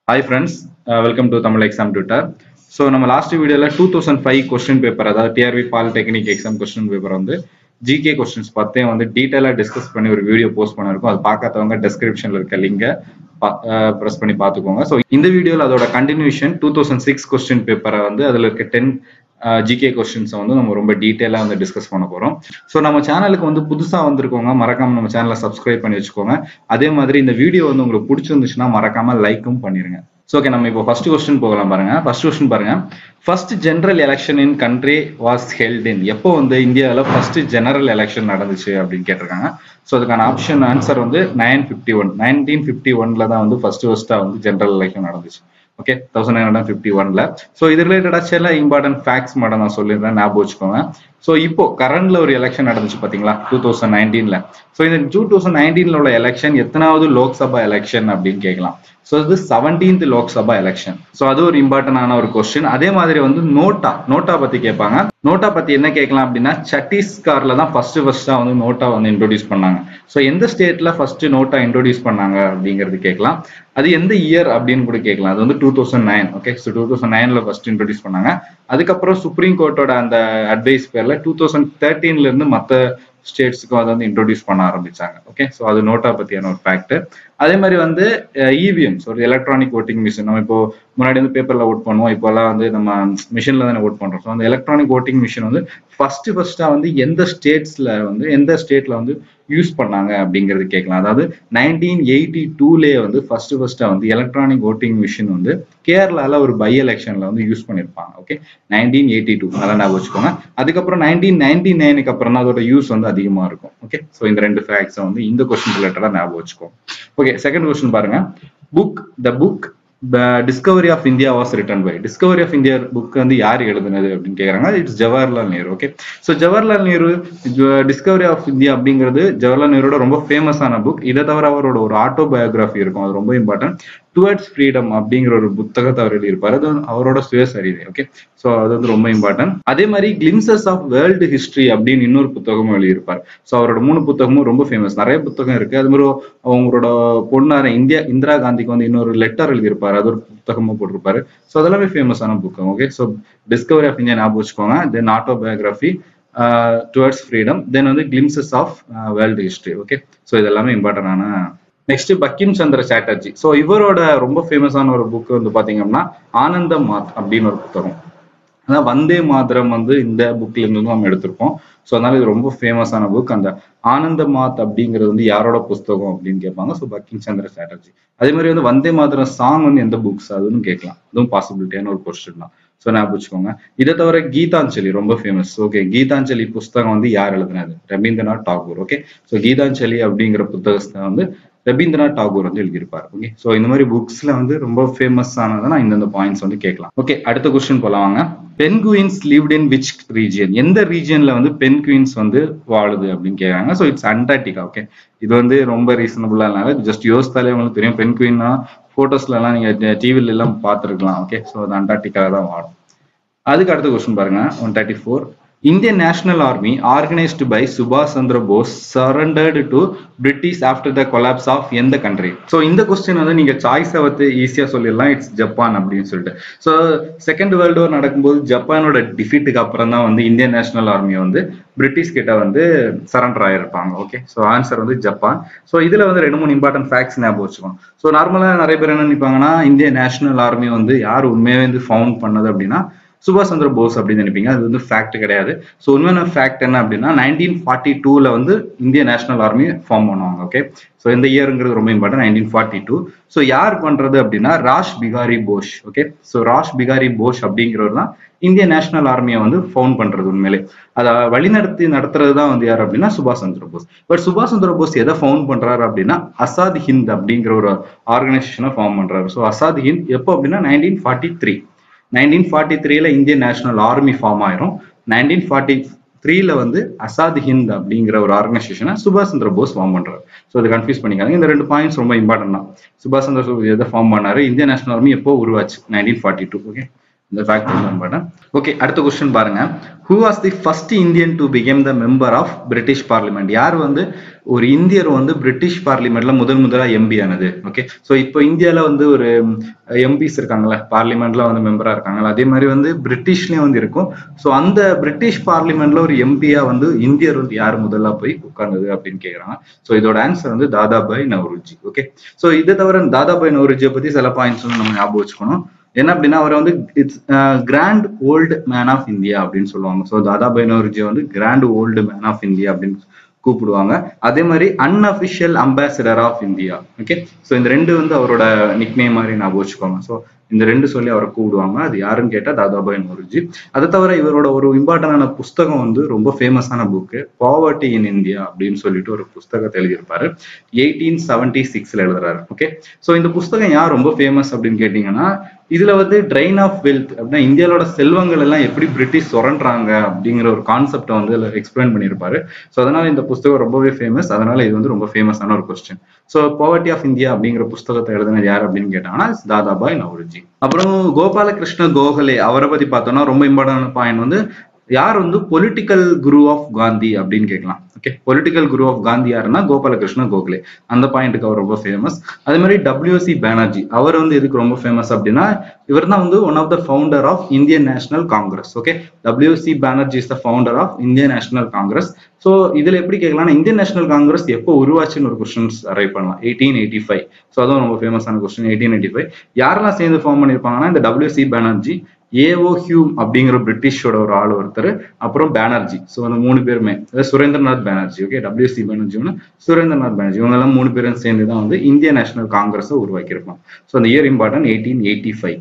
hi friends welcome to Tamil exam Twitter so நம்ம last வீடியோவில் two thousand five question paper அதாவது TRV polytechnic exam question paper வந்து GK questions பத்தையும் வந்து டீட்டெயிலாக டிஸ்கஸ் பண்ணி ஒரு வீடியோ போஸ்ட் பண்ணிருக்கோம் அது பார்க்காதவங்க டிஸ்கிரிப்ஷனில் இருக்க லிங்கை ப்ரெஸ் பண்ணி பார்த்துக்கோங்க ஸோ இந்த வீடியோவில் அதோட continuation two thousand six question பேப்பரை வந்து அதில் இருக்க டென் ஜிகே கொஸ்டின்ஸை வந்து நம்ம ரொம்ப டீட்டெயிலாக வந்து டிஸ்கஸ் பண்ண போகிறோம் ஸோ நம்ம சேனலுக்கு வந்து புதுசாக வந்திருக்கவங்க மறக்காம நம்ம சேனலை சப்ஸ்கிரைப் பண்ணி வச்சுக்கோங்க அதே மாதிரி இந்த வீடியோ வந்து உங்களுக்கு பிடிச்சிருந்துச்சுன்னா மறக்காம லைக்கும் பண்ணிருங்க ஸோ ஓகே நம்ம இப்போ ஃபர்ஸ்ட் கொஸ்டின் போகலாம் பாருங்க ஃபர்ஸ்ட் கொஸ்டின் பாருங்க first general election in country was held in எப்போ வந்து இந்தியாவில் ஃபர்ஸ்ட் ஜெனரல் எலெக்ஷன் நடந்துச்சு அப்படின்னு கேட்டிருக்காங்க ஸோ அதுக்கான ஆப்ஷன் ஆன்சர் வந்து nine fifty one nineteen fifty ஒன்ல தான் வந்து ஃபர்ஸ்ட் ஃபர்ஸ்டா வந்து ஜெனரல் எலெக்ஷன் நடந்துச்சு okay thousand nine hundred fifty ஒன்ல ஸோ இது ரிலேட்டடா சில இம்பார்ட்டன்ட் ஃபேக்ட்ஸ் மட்டும் நான் சொல்லிடுறேன் ஞாபகம் வச்சுக்கோங்க ஸோ இப்போ கரண்ட்ல ஒரு எலெக்ஷன் நடந்துச்சு பாத்தீங்களா டூ தௌசண்ட் நைன்டீன்ல ஸோ இந்த டூ தௌசண்ட் நைன்டீன்ல உள்ள எலெக்ஷன் எத்தனாவது லோக்சபா எலெக்ஷன் அப்படின்னு கேட்கலாம் ஸோ இது செவன்டீன்த் லோக்சபா எலெக்ஷன் ஸோ அது ஒரு இம்பார்ட்டன்டான ஒரு கொஸ்டின் அதே மாதிரி வந்து நோட்டா நோட்டா பத்தி கேட்பாங்க நோட்டா பத்தி என்ன கேட்கலாம் அப்படின்னா சத்தீஸ்கர்ல தான் ஃபர்ஸ்ட் ஃபர்ஸ்டா வந்து நோட்டா வந்து இன்ட்ரோடியூஸ் பண்ணாங்க ஸோ எந்த ஸ்டேட்ல ஃபர்ஸ்ட் நோட்டா இன்ட்ரோடியூஸ் பண்ணாங்க அப்படிங்கிறது கேட்கலாம் அது எந்த இயர் அப்படின்னு கூட கேட்கலாம் அது வந்து two thousand nine okay so two thousand நைன்ல ஃபர்ஸ்ட் இன்ட்ரோடியூஸ் பண்ணாங்க அதுக்கப்புறம் சுப்ரீம் கோர்ட்டோட அந்த அட்வைஸ் பேர்ல டூ தௌசண்ட் தேர்ட்டீன்ல இருந்து மற்ற ஸ்டேட்ஸுக்கும் அதை வந்து இன்ட்ரோடியூஸ் பண்ண ஆரம்பிச்சாங்க ஓகே ஸோ அது நோட்டா பத்தியான ஒரு ஃபேக்ட் அதே மாதிரி வந்து இவிஎம்ஸ் ஒரு எலக்ட்ரானிக் ஓட்டிங் மிஷின் நம்ம இப்போ முன்னாடி வந்து பேப்பர்ல ஓட் பண்ணுவோம் இப்போல்லாம் வந்து நம்ம மிஷின்ல தானே ஓட் பண்றோம் ஸோ அந்த எலக்ட்ரானிக் ஓட்டிங் மிஷின் வந்து ஃபர்ஸ்ட் ஃபர்ஸ்டா வந்து எந்த ஸ்டேட்ஸ்ல வந்து எந்த ஸ்டேட்ல வந்து யூஸ் பண்ணாங்க அப்படிங்கிறது கேட்கலாம் அதாவது நைன்டீன் எயிட்டி டூலேயே வந்து ஃபர்ஸ்ட் ஃபர்ஸ்டா வந்து எலக்ட்ரானிக் ஓட்டிங் மிஷின் வந்து கேரளால ஒரு பை எலெக்ஷன்ல வந்து யூஸ் பண்ணிருப்பாங்க ஓகே நைன்டீன் எயிட்டி டூ அதான் ஞாபகம் வச்சுக்கோங்க அதுக்கப்புறம் நைன்டீன் நைன்டி நைனுக்கு அப்புறம் தான் அதோட யூஸ் வந்து அதிகமா இருக்கும் ஓகே ஸோ இந்த ரெண்டு ஃபேக்ட்ஸை வந்து இந்த கொஸ்டின் ரிலேட்டடா ஞாபகம் வச்சுக்கோங்க ஓகே செகண்ட் கொஸ்டின் பாருங்க book the book Discovery of India was written by Discovery of India book வந்து யார் எழுதுனது அப்படின்னு கேக்குறாங்க it's Jawaharlal Nehru okay so Jawaharlal Nehru Discovery of India அப்படிங்கிறது ஜவஹர்லால் நேரோட ரொம்ப ஃபேமஸான புக் இதை தவிர அவரோட ஒரு ஆட்டோபயோகிராஃபி இருக்கும் அது ரொம்ப இம்பார்ட்டன்ட் டுவர்ட்ஸ் ஃப்ரீடம் அப்படிங்கிற ஒரு புத்தகத்தை அவர் எழுதியிருப்பார் அது அவரோட சுயசரிதை ஓகே ஸோ அது வந்து ரொம்ப இம்பார்ட்டன்ட் அதே மாதிரி கிளிம்சஸ் ஆஃப் வேர்ல்டு ஹிஸ்டரி அப்படின்னு இன்னொரு புத்தகமும் எழுதியிருப்பார் ஸோ அவரோட மூணு புத்தகமும் ரொம்ப ஃபேமஸ் நிறைய புத்தகம் இருக்கு அது மாதிரி அவங்களோட பொண்ணார இந்தியா இந்திரா காந்திக்கு வந்து இன்னொரு லெட்டர் எழுதியிருப்பாரு அது ஒரு புத்தகமும் போட்டிருப்பாரு ஸோ அதெல்லாமே ஃபேமஸான புத்தகம் okay so Discovery of India ஞாபகம் வச்சுக்கோங்க then autobiography towards freedom then வந்து glimpses of world history okay so இது எல்லாமே இம்பார்ட்டன்டான நெக்ஸ்ட் பக்கிம் சந்திர சாட்டர்ஜி ஸோ இவரோட ரொம்ப ஃபேமஸான ஒரு புக் வந்து பாத்தீங்கன்னா ஆனந்த மாத் அப்படின்னு ஒரு புத்தகம் அதான் வந்தே மாதரம் வந்து இந்த புக்ல இருந்து நம்ம எடுத்திருக்கோம் ஸோ அதனால இது ரொம்ப ஃபேமஸான புக் அந்த ஆனந்த மாத் அப்படிங்கிறது வந்து யாரோட புஸ்தகம் அப்படின்னு கேட்பாங்க ஸோ பக்கிம் சந்திர சாட்டர்ஜி அதே மாதிரி வந்து வந்தே மாதரம் சாங் வந்து எந்த புக்ஸ் அதுன்னு கேட்கலாம் அதுவும் பாசிபிலிட்டியான ஒரு கொஸ்டின் தான் ஸோ ஞாபகம் வச்சுக்கோங்க இதை தவிர கீதாஞ்சலி ரொம்ப ஃபேமஸ் ஓகே கீதாஞ்சலி புஸ்தகம் வந்து யார் எழுதுனது ரவீந்திரநாத் டாகூர் ஓகே ஸோ கீதாஞ்சலி அப்படிங்கிற புத்தகத்தை வந்து ரவீந்திரநாத் டாகூர் வந்து எழுதியிருப்பார் ஓகே ஸோ இந்த மாதிரி புக்ஸ்ல வந்து ரொம்ப ஃபேமஸ் ஆனதுனா இந்தந்த பாயிண்ட்ஸ் வந்து கேட்கலாம் ஓகே அடுத்த கொஸ்டின் போலாம் வாங்க penguins lived in which region எந்த ரீஜியன்ல வந்து பென் குயின்ஸ் வந்து வாழுது அப்படின்னு கேட்குறாங்க ஸோ இட்ஸ் அண்டார்டிகா ஓகே இது வந்து ரொம்ப ரீசனபுளா இல்ல ஜஸ்ட் யோசித்தாலே உங்களுக்கு தெரியும் பென் குயின்னா போட்டோஸ்ல எல்லாம் நீங்க டிவில எல்லாம் பார்த்துருக்கலாம் ஓகே ஸோ அது அண்டார்டிகா தான் வாழும் அதுக்கு அடுத்த கொஸ்டின் பாருங்க one thirty four Indian National Army organised by சுபாஷ் Chandra Bose surrendered to British after the collapse of எந்த கண்ட்ரி ஸோ இந்த கொஸ்டின் வந்து நீங்க சாய்ஸை வந்து ஈஸியா சொல்லிடலாம் இட்ஸ் ஜப்பான் அப்படின்னு சொல்லிட்டு ஸோ செகண்ட் வேர்ல்டு வார் நடக்கும்போது ஜப்பானோட டிஃபீட்டுக்கு அப்புறம் தான் வந்து இந்தியன் நேஷனல் ஆர்மி வந்து பிரிட்டிஷ் கிட்ட வந்து சரண்டர் ஆயிருப்பாங்க ஓகே ஸோ ஆன்சர் வந்து ஜப்பான் ஸோ இதுல வந்து ரெண்டு மூணு இம்பார்ட்டன்ட் ஃபேக்ட்ஸ் ஞாபகம் வச்சுக்கோங்க ஸோ நார்மலா நிறைய பேர் என்ன நினைப்பாங்கன்னா இந்தியன் நேஷனல் ஆர்மி வந்து யார் உண்மையாவே வந்து ஃபவுண்ட் பண்ணது அப்படின்னா சுபாஷ் சந்திர போஸ் அப்படின்னு நினைப்பீங்க அது வந்து ஃபேக்ட் கிடையாது ஸோ உண்மையான ஃபேக்ட் என்ன அப்படின்னா நைன்டீன் ஃபார்ட்டி டூல வந்து இந்திய நேஷனல் ஆர்மி ஃபார்ம் பண்ணுவாங்க ஓகே ஸோ இந்த இயருங்கிறது ரொம்ப important nineteen forty two so யார் பண்றது அப்படின்னா ராஷ் பிகாரி போஷ் ஓகே ஸோ ராஷ் பிகாரி போஷ் அப்படிங்கிறவர் தான் இந்திய நேஷனல் ஆர்மியை வந்து ஃபவுண்ட் பண்றது உண்மையிலே அதை வழிநடத்தி நடத்துறது தான் வந்து யார் அப்படின்னா சுபாஷ் சந்திர போஸ் பட் சுபாஷ் சந்திர போஸ் எதை ஃபவுண்ட் பண்றாரு அப்படின்னா அசாத் ஹிந்த் அப்படிங்கிற ஒரு ஆர்கனைசேஷனை ஃபார்ம் பண்றாரு ஸோ அசாத் ஹிந்த் எப்போ அப்படின்னா nineteen forty three nineteen forty த்ரீல இந்தியன் நேஷனல் ஆர்மி ஃபார்ம் ஆயிரும் நைன்டீன் ஃபார்ட்டி த்ரீல வந்து அசாத் ஹிந்த் அப்படிங்கிற ஒரு ஆர்கனைசேஷனை சுபாஷ் சந்திர போஸ் ஃபார்ம் பண்றாரு ஸோ அதை கன்ஃபியூஸ் பண்ணிக்காங்க இந்த ரெண்டு பாயிண்ட்ஸ் ரொம்ப இம்பார்ட்டன்ட் தான் சுபாஷ் சந்திர போஸ் எதை ஃபார்ம் பண்ணாரு இந்தியன் நேஷனல் ஆர்மி எப்போ உருவாச்சு நைன்டீன் ஃபார்ட்டி டூ ஓகே இந்த ஃபேக்ட் வந்து இம்பார்ட்டன்ட் ஓகே அடுத்த கொஸ்டின் பாருங்க who was the first Indian to become the member of British parliament யார் வந்து ஒரு இந்தியர் வந்து பிரிட்டிஷ் பார்லிமெண்ட்ல முதல் முதலா எம்பி ஆனது ஓகே ஸோ இப்போ இந்தியால வந்து ஒரு எம்பிஸ் இருக்காங்கல்ல பார்லிமெண்ட்ல வந்து மெம்பரா இருக்காங்கல்ல அதே மாதிரி வந்து பிரிட்டிஷ்லயும் வந்து இருக்கும் ஸோ அந்த பிரிட்டிஷ் பார்லிமெண்ட்ல ஒரு எம்பியா வந்து இந்தியர் வந்து யார் முதல்ல போய் உட்கார்ந்தது அப்படின்னு கேக்குறாங்க ஸோ இதோட ஆன்சர் வந்து தாதாபாய் நவருஜி ஓகே ஸோ இதை தவிர தாதாபாய் நவருஜியை பத்தி சில பாயிண்ட்ஸ் வந்து நம்ம ஞாபகம் வச்சுக்கணும் என்ன அப்படின்னா அவரை வந்து it's grand old man of India அப்படின்னு சொல்லுவாங்க ஸோ தாதாபாய் நவருஜி வந்து grand old man of India அப்படின்னு கூப்பிடுவாங்க அதே மாதிரி unofficial ambassador of India okay so இந்த ரெண்டு வந்து அவரோட நிக்னே மாதிரி ஞாபகம் வச்சுக்கோங்க ஸோ இந்த ரெண்டு சொல்லி அவரை கூப்பிடுவாங்க அது யாருன்னு கேட்டா தாதாபாய் நோருஜி அதை தவிர இவரோட ஒரு இம்பார்ட்டன்டான புஸ்தகம் வந்து ரொம்ப ஃபேமஸான புக்கு பாவர்ட்டி இன் இந்தியா அப்படின்னு சொல்லிட்டு ஒரு புஸ்தகத்தை எழுதியிருப்பாரு எயிட்டீன் செவன்டி சிக்ஸ்ல எழுதுறாரு ஓகே ஸோ இந்த புஸ்தகம் யார் ரொம்ப ஃபேமஸ் அப்படின்னு கேட்டீங்கன்னா இதுல வந்து ட்ரைன் ஆஃப் வெல்த் அப்படின்னா இந்தியாவோட செல்வங்கள் எல்லாம் எப்படி பிரிட்டிஷ் சுரண்டுறாங்க அப்படிங்கிற ஒரு கான்செப்டை வந்து எக்ஸ்பிளைன் பண்ணியிருப்பாரு ஸோ அதனால இந்த புஸ்தகம் ரொம்பவே ஃபேமஸ் அதனால இது வந்து ரொம்ப ஃபேமஸான ஒரு question so poverty of India அப்படிங்கிற புஸ்தகத்தை எழுதினது யார் அப்படின்னு கேட்டாங்கன்னா தாதாபாய் நவருஜி அப்புறம் கோபாலகிருஷ்ண கோகலே அவரை பத்தி பார்த்தோம்னா ரொம்ப இம்பார்ட்டன்ட் பாயிண்ட் வந்து யார் வந்து பொலிட்டிக்கல் குரு ஆஃப் காந்தி அப்படின்னு கேட்கலாம் okay political guru of Gandhi யாருன்னா கோபாலகிருஷ்ண கோகலே அந்த பாயிண்ட்டுக்கு அவர் ரொம்ப ஃபேமஸ் அதே மாதிரி டபிள்யூசி பானர்ஜி அவர் வந்து எதுக்கு ரொம்ப ஃபேமஸ் அப்படின்னா இவர் தான் வந்து one of the founder of Indian National Congress okay W C Banerjee is the founder of Indian National Congress so இதுல எப்படி கேட்கலாம்னா இந்தியன் நேஷனல் காங்கிரஸ் எப்போ உருவாச்சுன்னு ஒரு கொஸ்டின்ஸ் அரைவ் பண்ணலாம் எயிட்டீன் எயிட்டி ஃபைவ் ஸோ அதுவும் ரொம்ப ஃபேமஸான கொஸ்டின் எயிட்டீன் எயிட்டி ஃபைவ் யாரெல்லாம் சேர்ந்து ஃபார்ம் பண்ணியிருப்பாங்கன்னா இந்த டபிள்யூசி பானர்ஜி ஏஓ ஹியூம் அப்படிங்கிற பிரிட்டிஷோட ஒரு ஆள் ஒருத்தர் அப்புறம் பானர்ஜி ஸோ அந்த மூணு பேருமே சுரேந்திரநாத் பானர்ஜி ஓகே டபிள்யூசி பானர்ஜி ஒன்று சுரேந்திரநாத் பானர்ஜி இவங்க எல்லாம் மூணு பேரும் சேர்ந்து தான் வந்து இந்திய நேஷனல் காங்கிரஸை உருவாக்கியிருப்பாங்க ஸோ அந்த year important eighteen eighty five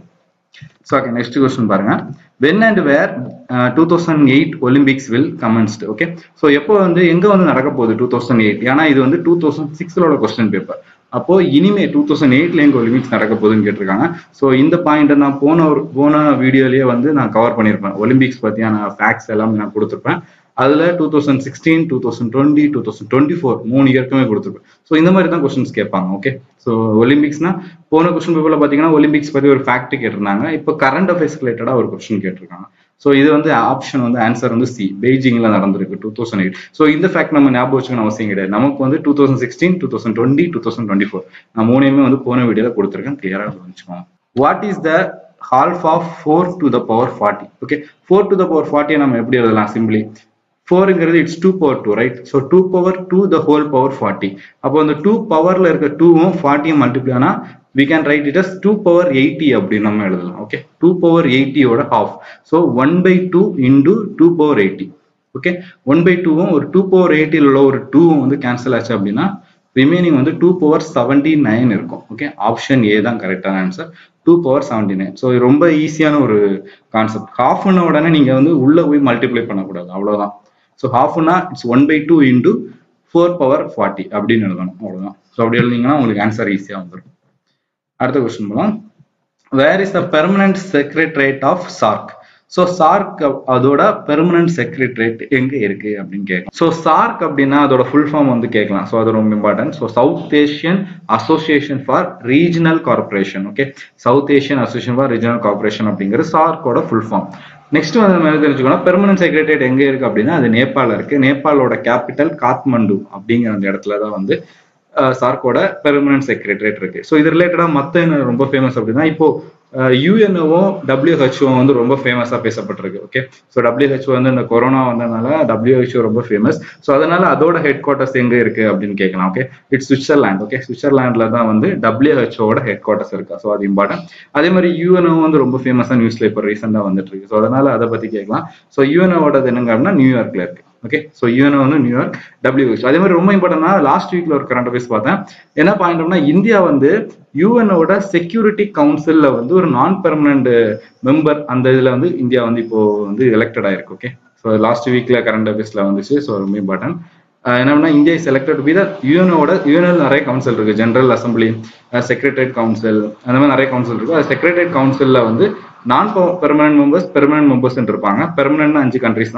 so okay next question பாருங்க when and where two thousand eight Olympics will commenced okay so எப்போ வந்து எங்க வந்து நடக்க போகுது டூ தௌசண்ட் எயிட் ஏன்னா இது வந்து டூ தௌசண்ட் சிக்ஸ்லோட கொஸ்டின் பேப்பர் அப்போ இனிமே டூ தௌசண்ட் எயிட்ல எங்க ஒலிம்பிக்ஸ் நடக்க போகுதுன்னு கேட்டிருக்காங்க ஸோ இந்த பாயிண்ட் நான் போன ஒரு போன வீடியோலயே வந்து நான் கவர் பண்ணியிருப்பேன் ஒலிம்பிக்ஸ் பத்தியான ஃபேக்ட்ஸ் எல்லாமே நான் கொடுத்துருப்பேன் அதுல two thousand sixteen two thousand twenty two thousand twenty four மூணு இயர்க்குமே கொடுத்துருப்பேன் ஸோ இந்த மாதிரி தான் கொஸ்டின்ஸ் கேட்பாங்க ஓகே ஸோ ஒலிம்பிக்ஸ்னா போன கொஸ்டின் பேப்பர்ல பாத்தீங்கன்னா ஒலிம்பிக்ஸ் பத்தி ஒரு ஃபேக்ட் கேட்டிருந்தாங்க இப்போ கரண்ட் அஃபேர்ஸ் ரிலேட்டடா ஒரு கொஸ்டின் கேட்டிருக்காங்க ஸோ இது வந்து ஆப்ஷன் வந்து ஆன்சர் வந்து சி பெய்ஜிங்ல நடந்திருக்கு டூ தௌசண்ட் எயிட் ஸோ இந்த ஃபேக்ட் நம்ம ஞாபகம் வச்சுக்கணும் அவசியம் கிடையாது நமக்கு வந்து two thousand sixteen two thousand twenty two thousand twenty four நான் மூணையுமே வந்து போன வீடியோல கொடுத்துருக்கேன் கிளியரா வச்சுக்கோங்க what is the half of 4 to the power 40 okay 4 to the power 40 நம்ம எப்படி எழுதலாம் சிம்பிளி ஃபோருங்கிறது it's two power two right so two power two the whole power forty அப்போ அந்த டூ பவர்ல இருக்க டூவும் ஃபார்ட்டியும் மல்டிப்ளை ஆனா we can write it as two power eighty அப்படின்னு நம்ம எழுதலாம் ஓகே டூ பவர் எயிட்டியோட half so one by two into two power eighty okay one by டூவும் ஒரு டூ பவர் எயிட்டியில் உள்ள ஒரு டூவும் வந்து கேன்சல் ஆச்சு அப்படின்னா ரிமைனிங் வந்து டூ பவர் செவன்டி நைன் இருக்கும் ஓகே ஆப்ஷன் ஏ தான் கரெக்டான answer two power seventy nine so ரொம்ப ஈஸியான ஒரு கான்செப்ட் ஹாஃப்ன உடனே நீங்க வந்து உள்ள போய் மல்டிப்ளை பண்ணக்கூடாது அவ்வளவுதான் ஸோ ஹாஃப்னா it's one by two into four power forty அப்படின்னு எழுதணும் அவ்வளவுதான் ஸோ அப்படி எழுதிங்கன்னா உங்களுக்கு ஆன்சர் ஈஸியாக வந்துடும் அடுத்த கொஸ்டின் போலாம் where is the permanent secretariat of SAARC so SAARC அதோட பெர்மனன்ட் செக்ரட்டரேட் எங்க இருக்கு அப்படின்னு கேட்கலாம் ஸோ சார்க் அப்படின்னா அதோட ஃபுல் ஃபார்ம் வந்து கேட்கலாம் ஸோ அது ரொம்ப important so South Asian Association for Regional Corporation okay South Asian Association for Regional Corporation அப்படிங்கிறது சார்க்கோட ஃபுல் ஃபார்ம் நெக்ஸ்ட் வந்து நம்ம என்ன தெரிஞ்சுக்கணும் பெர்மனன்ட் செக்ரட்டரியேட் எங்க இருக்கு அப்படின்னா அது நேபாள் இருக்கு நேபாளோட கேபிட்டல் காத்மண்டு அப்படிங்கிற அந்த இடத்துல தான் வந்து சார்க்கோட பெர்மனன்ட் செக்ரட்டரியேட் இருக்கு ஸோ இது ரிலேட்டடா மத்த என்ன ரொம்ப ஃபேமஸ் அப்படின்னா இப்போ யூஎன்ஓவும் டபிள்யூஹெச்ஓ வந்து ரொம்ப ஃபேமஸா பேசப்பட்டிருக்கு ஓகே ஸோ டபிள்யூஹெச்ஓ வந்து இந்த கொரோனா வந்ததுனால டபிள்யூஹெச்ஓ ரொம்ப ஃபேமஸ் ஸோ அதனால அதோட ஹெட் குவார்ட்டர்ஸ் எங்க இருக்கு அப்படின்னு கேட்கலாம் ஓகே இட்ஸ் சுவிட்சர்லாண்ட் ஓகே சுவிட்சர்லாண்ட்ல தான் வந்து டபிள்யூஹெச்ஓட ஹெட் குவார்ட்டர்ஸ் இருக்கா ஸோ அது இம்பார்ட்டன்ட் அதே மாதிரி யூஎன்ஓ வந்து ரொம்ப ஃபேமஸா நியூஸ்ல இப்போ ரீசெண்டா வந்துட்டு இருக்கு ஸோ அதனால அதை பத்தி கேட்கலாம் ஸோ யூஎன்ஓட என்னங்க அப்படின்னா நியூயார்க்ல இருக்கு ஓகே ஸோ யூஎன்ஓ வந்து நியூயார்க் டபிள்யூஹெச் அதே மாதிரி ரொம்ப இம்பார்ட்டன்ட்னா லாஸ்ட் வீக்ல ஒரு கரண்ட் அஃபேர்ஸ் பார்த்தேன் என்ன பாயிண்ட்னா இந்தியா வந்து யூஎன்ஓட செக்யூரிட்டி கவுன்சில்ல வந்து ஒரு நான் பெர்மனன்ட் மெம்பர் அந்த இதுல வந்து இந்தியா வந்து இப்போ வந்து எலெக்டட் ஆயிருக்கு ஓகே ஸோ லாஸ்ட் வீக்ல கரண்ட் அஃபேர்ஸ்ல வந்துச்சு ஸோ ரொம்ப இம்பார்ட்டன்ட் என்னன்னா இந்தியா செலக்டட் பி த யூஎனோட யூஎன்ஓ நிறைய கவுன்சில் இருக்கு ஜெனரல் அசம்பிளி செக்ரட்டரியேட் கவுன்சில் அந்த மாதிரி நிறைய கவுன்சில் இருக்கு அது செக்ரட்டரியேட் கவுன்சில்ல வந்து non permanent members permanent members இருப்பாங்க பெர்மனன்ட் அஞ்சு கண்ட்ரிஸ் தான்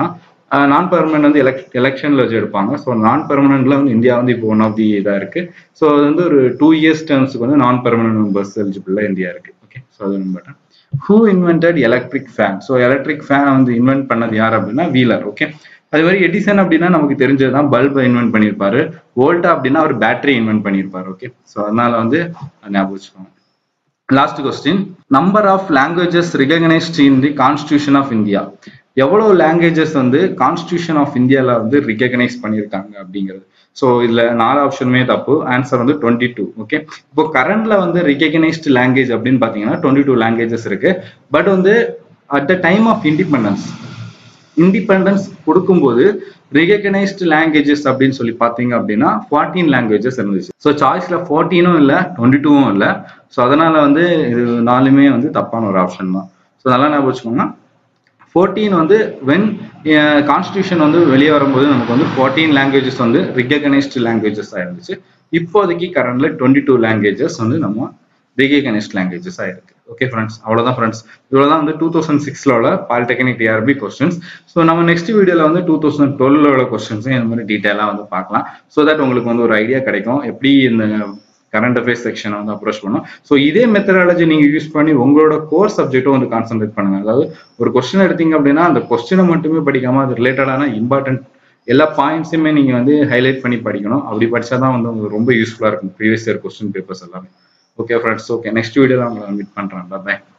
நான் பெர்மனன்ட் வந்து எலக் எலெக்ஷன்ல வச்சு எடுப்பாங்க ஸோ நான் பெர்மனன்ட்ல வந்து இந்தியா வந்து இப்போ ஒன் ஆஃப் தி இதாக இருக்கு ஸோ அது வந்து ஒரு டூ இயர்ஸ் டேர்ம்ஸ்க்கு வந்து நான் பெர்மனன்ட் மெம்பர்ஸ் எலிஜிபிளாக இந்தியா இருக்கு ஓகே ஸோ அது நம்பட்டேன் who invented electric fan so electric fan வந்து இன்வென்ட் பண்ணது யார் அப்படின்னா வீலர் ஓகே அது மாதிரி எடிசன் அப்படின்னா நமக்கு தெரிஞ்சதுதான் பல்பை இன்வென்ட் பண்ணியிருப்பாரு வோல்டா அப்படின்னா அவர் பேட்டரி இன்வென்ட் பண்ணியிருப்பாரு ஓகே ஸோ அதனால வந்து ஞாபகம் வச்சுக்கோங்க last question number of languages recognised in the constitution of India எவ்வளவு லாங்குவேஜஸ் வந்து கான்ஸ்டியூஷன் ஆஃப் இந்தியால வந்து ரிகனைஸ் பண்ணியிருக்காங்க அப்படிங்கிறது ஸோ இதுல நாலு ஆப்ஷனுமே தப்பு ஆன்சர் வந்து டுவெண்ட்டி டூ ஓகே இப்போ கரண்ட்ல வந்து ரிகனைஸ்ட் லாங்குவேஜ் அப்படின்னு பாத்தீங்கன்னா டுவெண்ட்டி டூ லாங்குவேஜஸ் இருக்கு பட் வந்து at the time of independence independence கொடுக்கும்போது ரிகனைஸ்டு லாங்குவேஜஸ் அப்படின்னு சொல்லி பார்த்தீங்க அப்படின்னா ஃபார்ட்டீன் லாங்குவேஜஸ் இருந்துச்சு ஸோ சாய்ஸ்ல ஃபோர்டீனும் இல்லை டுவெண்ட்டி டூவும் இல்லை ஸோ அதனால வந்து இது நாலுமே வந்து தப்பான ஒரு ஆப்ஷன் தான் ஸோ நல்லா ஞாபகம் வச்சுக்கோங்க ஃபோர்டீன் வந்து வென் கான்ஸ்டியூஷன் வந்து வெளியே வரும்போது நமக்கு வந்து ஃபோர்டீன் லாங்குவேஜஸ் வந்து ரிகனைஸ்டு லாங்குவேஜஸ் ஆயிருந்துச்சு இப்போதைக்கு கரண்ட்ல டுவெண்ட்டி டூ லாங்குவேஜஸ் வந்து நம்ம ரிகனைஸ்ட் லாங்குவேஜஸ் ஆயிருக்கு ஓகே ஃப்ரெண்ட்ஸ் அவ்வளோதான் ஃப்ரெண்ட்ஸ் இவ்வளோதான் வந்து டூ தௌசண்ட் சிக்ஸ்ல உள்ள பாலிடெக்னிக் டிஆர்பி கொஸ்டின்ஸ் ஸோ நம்ம நெக்ஸ்ட் வீடியோல வந்து டூ தௌசண்ட் டுவெல்ல உள்ள கொஸ்டின்ஸும் இந்த மாதிரி டீட்டெயிலாக வந்து பார்க்கலாம் ஸோ தட் உங்களுக்கு வந்து ஒரு ஐடியா கிடைக்கும் எப்படி இந்த கரண்ட் அஃபேர்ஸ் செக்ஷனை வந்து அப்ரோச் பண்ணும் ஸோ இதே மெத்தடாலஜி நீங்க யூஸ் பண்ணி உங்களோட கோர் சப்ஜெக்ட்டும் வந்து கான்சென்ட்ரேட் பண்ணுங்க அதாவது ஒரு கொஸ்டின் எடுத்தீங்க அப்படின்னா அந்த கொஸ்டினை மட்டுமே படிக்காம அது ரிலேட்டடான இம்பார்ட்டன்ட் எல்லா பாயிண்ட்ஸுமே நீங்க வந்து ஹைலைட் பண்ணி படிக்கணும் அப்படி படிச்சாதான் வந்து உங்களுக்கு ரொம்ப யூஸ்ஃபுல்லா இருக்கும் ப்ரீவியஸ் இயர் கொஸ்டின் பேப்பர்ஸ் எல்லாமே ஓகே ஃப்ரெண்ட்ஸ் ஓகே நெக்ஸ்ட் வீடியோல உங்களை மீட் பண்றேன் பாய்